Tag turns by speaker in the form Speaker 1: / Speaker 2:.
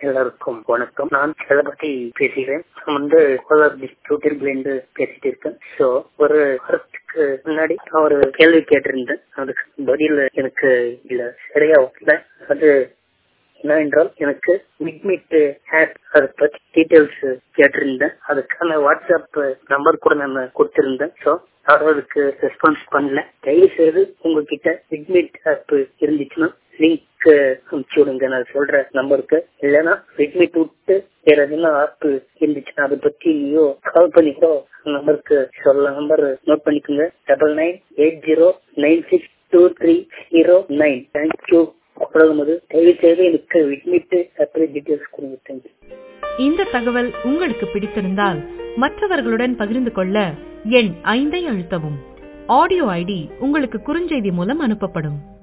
Speaker 1: எல்லாருக்கும் வணக்கம் நான் தளபதி பேசுகிறேன் நான் வந்து கோலார் டிஸ்ட்ரிக்டில் இருந்து பேசிட்டு இருக்கேன் ஸோ ஒரு வாரத்துக்கு முன்னாடி நான் ஒரு கேள்வி கேட்டிருந்தேன் அதுக்கு பதில் எனக்கு இல்ல சரியா வரல அது என்னவென்றால் எனக்கு மிட்மிட் ஆப் அதை பத்தி டீடைல்ஸ் கேட்டிருந்தேன் அதுக்கான வாட்ஸ்அப் நம்பர் கூட நான் கொடுத்திருந்தேன் ஸோ யாரும் அதுக்கு ரெஸ்பான்ஸ் பண்ணல தயவு செய்து உங்ககிட்ட மிட்மிட் ஆப் இருந்துச்சுன்னா லிங்க் அனுப்பிச்சு விடுங்க நான் சொல்ற நம்பருக்கு இல்லைன்னா ரெட்மிட் விட்டு வேற எதுனா ஆப் இருந்துச்சுன்னா அதை பத்தி நீயோ கால் பண்ணிக்கோ நம்பருக்கு சொல்ல நம்பர் நோட் பண்ணிக்கோங்க double nine eight zero nine six two three zero nine thank you அவ்வளவு தயவு செய்து எனக்கு விட்மிட்டு அப்புறம் டீட்டெயில்ஸ் கொடுங்க தேங்க்யூ
Speaker 2: இந்த தகவல் உங்களுக்கு பிடித்திருந்தால் மற்றவர்களுடன் பகிர்ந்து கொள்ள எண் ஐந்தை அழுத்தவும் ஆடியோ ஐடி உங்களுக்கு குறுஞ்செய்தி மூலம் அனுப்பப்படும்